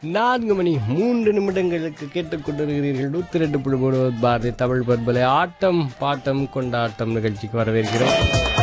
நான்கு மணி மூன்று நிமிடங்களுக்கு கேட்டுக்கொண்டிருக்கிறீர்கள் நூற்றி ரெண்டு புள்ளி மூணு பாரதி தமிழ் பண்பலை ஆட்டம் பாட்டம் கொண்டாட்டம் நிகழ்ச்சிக்கு வரவேற்கிறோம்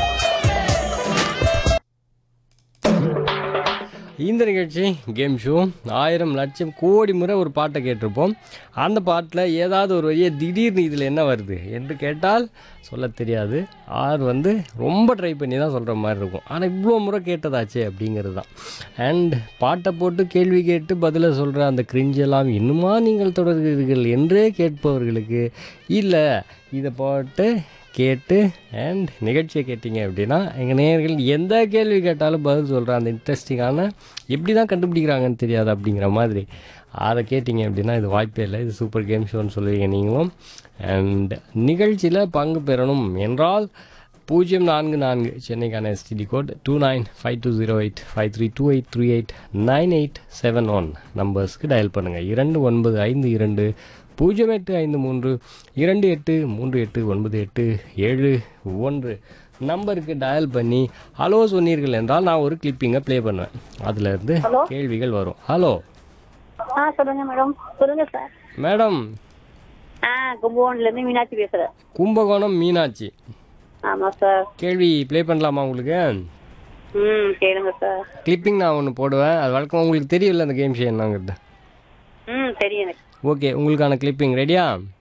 இந்த நிகழ்ச்சி கேம் ஷோ ஆயிரம் லட்சம் கோடி முறை ஒரு பாட்டை கேட்டிருப்போம் அந்த பாட்டில் ஏதாவது ஒரு வழியே திடீர்னு இதில் என்ன வருது என்று கேட்டால் சொல்ல தெரியாது ஆர் வந்து ரொம்ப ட்ரை பண்ணி தான் சொல்கிற மாதிரி இருக்கும் ஆனால் இவ்வளோ முறை கேட்டதாச்சே அப்படிங்கிறது தான் அண்ட் பாட்டை போட்டு கேள்வி கேட்டு பதிலை சொல்கிற அந்த கிரிஞ்செல்லாம் இன்னுமா நீங்கள் தொடர்கிறீர்கள் என்றே கேட்பவர்களுக்கு இல்லை இதை போட்டு கேட்டு அண்ட் நிகழ்ச்சியை கேட்டிங்க அப்படின்னா எங்கள் நேயர்கள் எந்த கேள்வி கேட்டாலும் பதில் சொல்கிற அந்த இன்ட்ரெஸ்டிங்கான எப்படி தான் கண்டுபிடிக்கிறாங்கன்னு தெரியாது அப்படிங்கிற மாதிரி அதை கேட்டிங்க அப்படின்னா இது வாய்ப்பே இல்லை இது சூப்பர் கேம் ஷோன்னு சொல்லுவீங்க நீங்களும் அண்ட் நிகழ்ச்சியில் பங்கு பெறணும் என்றால் பூஜ்ஜியம் நான்கு நான்கு சென்னைக்கான STD code two nine five two zero eight five three two eight three eight nine eight seven one நம்பர்ஸ்க்கு டயல் பண்ணுங்கள் இரண்டு ஒன்பது ஐந்து இரண்டு பூஜ்ஜியம் எட்டு ஐந்து மூன்று இரண்டு எட்டு மூன்று எட்டு ஒன்பது எட்டு ஏழு ஒன்று நம்பருக்கு டயல் பண்ணி ஹலோ சொன்னீர்கள் என்றால் நான் ஒரு கிளிப்பிங்கை ப்ளே பண்ணுவேன் அதுலேருந்து கேள்விகள் வரும் ஹலோ ஆ சொல்லுங்க மேடம் சொல்லுங்க சார் மேடம் ஆ கும்பகோணம்ல இருந்து மீனாட்சி பேசுறேன் கும்பகோணம் மீனாட்சி ஆமா சார் கேள்வி ப்ளே பண்ணலாமா உங்களுக்கு ம் கேளுங்க சார் கிளிப்பிங் நான் ஒன்று போடுவேன் அது வழக்கம் உங்களுக்கு தெரியல அந்த கேம் ஷோ என்னங்கிறது ம் தெரியும் எனக்கு ஓகே உங்களுக்கான கிளிப்பிங் ரெடியா